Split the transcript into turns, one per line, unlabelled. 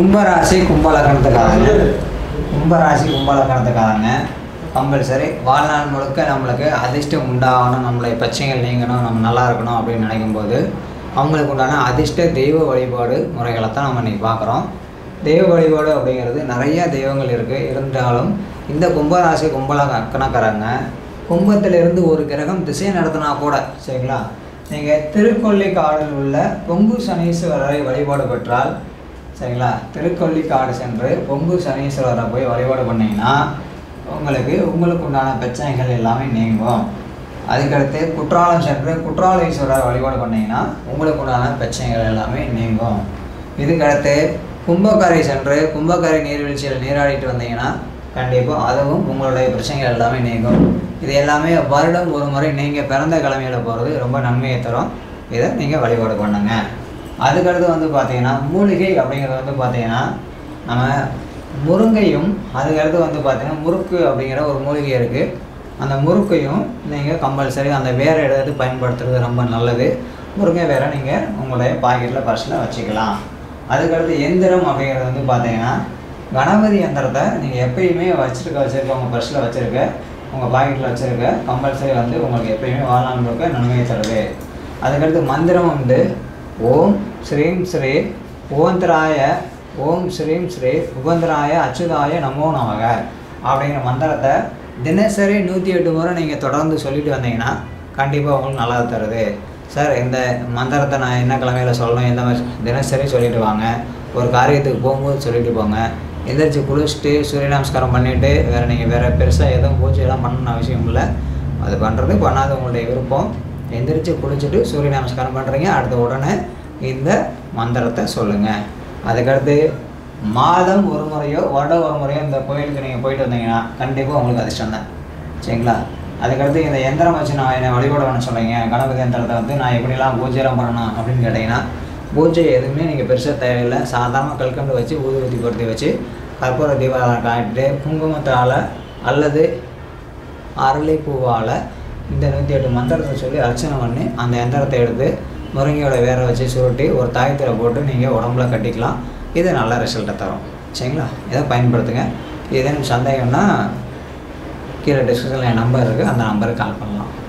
கும்பராசி கும்பலக்கணத்துக்காரங்க கும்பராசி கும்பலக்கணத்துக்காரங்க கம்பல்சரி வாழ்நாள் முழுக்க நம்மளுக்கு அதிர்ஷ்டம் உண்டாகணும் நம்மளை பிரச்சனைகள் நீங்கணும் நம்ம நல்லா இருக்கணும் அப்படின்னு நினைக்கும்போது அவங்களுக்கு உண்டான அதிர்ஷ்ட தெய்வ வழிபாடு முறைகளை தான் நம்ம இன்னைக்கு பார்க்குறோம் தெய்வ வழிபாடு அப்படிங்கிறது நிறைய தெய்வங்கள் இருக்குது இருந்தாலும் இந்த கும்பராசி கும்பல கணக்காரங்க கும்பத்திலிருந்து ஒரு கிரகம் திசை நடத்தினா கூட சரிங்களா நீங்கள் திருக்கொல்லிக்காடில் உள்ள பொங்கு சனீஸ்வரரை வழிபாடு பெற்றால் சரிங்களா திருக்கொல்லிக்காடு சென்று பொங்கு சனீஸ்வரரை போய் வழிபாடு பண்ணிங்கன்னா உங்களுக்கு உங்களுக்கு உண்டான பிரச்சனைகள் எல்லாமே நீங்கும் அதுக்கடுத்து குற்றாலம் சென்று குற்றாலேஸ்வரர் வழிபாடு பண்ணிங்கன்னா உங்களுக்கு உண்டான பிரச்சனைகள் எல்லாமே நீங்கும் இதுக்கடுத்து கும்பக்கரை சென்று கும்பக்கரை நீர்வீழ்ச்சியில் நீராடிட்டு வந்தீங்கன்னா கண்டிப்பாக அதுவும் உங்களுடைய பிரச்சனைகள் எல்லாமே நீங்கும் இது எல்லாமே வருடம் ஒரு முறை நீங்கள் பிறந்த கிழமையில் போகிறது ரொம்ப நன்மையை தரும் இதை நீங்கள் வழிபாடு பண்ணுங்க அதுக்கடுத்து வந்து பார்த்தீங்கன்னா மூலிகை அப்படிங்கிறது வந்து பார்த்தீங்கன்னா நம்ம முருங்கையும் அதுக்கடுத்து வந்து பார்த்தீங்கன்னா முறுக்கு அப்படிங்கிற ஒரு மூலிகை இருக்குது அந்த முறுக்கையும் நீங்கள் கம்பல்சரி அந்த வேற எடுத்து பயன்படுத்துறது ரொம்ப நல்லது முருங்கை வேற நீங்கள் உங்களுடைய பாக்கெட்டில் பர்ஸில் வச்சுக்கலாம் அதுக்கடுத்து எந்திரம் அப்படிங்கிறது வந்து பார்த்தீங்கன்னா கணபதி எந்திரத்தை நீங்கள் எப்பயுமே வச்சுருக்க வச்சுருக்க உங்கள் பர்ஸில் வச்சுருக்க உங்கள் பாக்கெட்டில் வச்சுருக்க கம்பல்சரி வந்து உங்களுக்கு எப்பயுமே வாழ்நாள் முழுக்க நன்மையை தருது அதுக்கடுத்து மந்திரம் வந்து ஓம் ஸ்ரீம் ஸ்ரீ உகந்தராய ஓம் ஸ்ரீம் ஸ்ரீ உகந்தராய அச்சுதாய நமோ நமக அப்படிங்கிற மந்திரத்தை தினசரி நூற்றி எட்டு முறை நீங்கள் தொடர்ந்து சொல்லிட்டு வந்தீங்கன்னா கண்டிப்பாக உங்களுக்கு நல்லா தருது சார் இந்த மந்திரத்தை நான் என்ன கிழமையில் சொல்லணும் எந்த மாதிரி தினசரி சொல்லிட்டு வாங்க ஒரு காரியத்துக்கு போகும்போது சொல்லிட்டு போங்க எந்திரிச்சு குளிச்சுட்டு சூரிய நமஸ்காரம் பண்ணிவிட்டு வேறு நீங்கள் வேறு பெருசாக எதுவும் பூஜையெல்லாம் பண்ணணும்னு அவசியம் இல்லை அது பண்ணுறது பண்ணாத உங்களுடைய விருப்பம் எந்திரிச்சு குளிச்சுட்டு சூரிய நமஸ்காரம் பண்ணுறீங்க அடுத்த உடனே இந்த மந்திரத்தை சொல்லுங்கள் அதுக்கடுத்து மாதம் ஒரு முறையோ வருடம் ஒரு முறையோ இந்த கோயிலுக்கு நீங்கள் போயிட்டு வந்தீங்கன்னா கண்டிப்பாக உங்களுக்கு அதிர்ஷ்டம் தான் சரிங்களா அதுக்கடுத்து இந்த எந்திரம் வச்சு நான் என்னை வழிபாடு பண்ண சொல்லுங்க கணபதி யந்திரத்தை வந்து நான் எப்படிலாம் பூஜைலாம் பண்ணணும் அப்படின்னு கேட்டிங்கன்னா பூஜை எதுவுமே நீங்கள் பெருசாக தேவையில்லை சாதாரண கல்கண்டு வச்சு ஊதுபத்தி பொருத்தி வச்சு கற்பூர தீபாவளி காட்டிட்டு குங்குமத்தால் அல்லது அரளி பூவால் இந்த நூற்றி எட்டு மந்திரத்தை சொல்லி அர்ச்சனை பண்ணி அந்த எந்திரத்தை எடுத்து முருங்கையோட வேற வச்சு சுருட்டி ஒரு தாயத்தில் போட்டு நீங்கள் உடம்புல கட்டிக்கலாம் இது நல்ல ரிசல்ட்டை தரும் சரிங்களா இதை பயன்படுத்துங்க ஏதேனும் சந்தேகம்னா கீழே டிஸ்கிரிப்ஷனில் என் நம்பர் இருக்குது அந்த நம்பருக்கு கால் பண்ணலாம்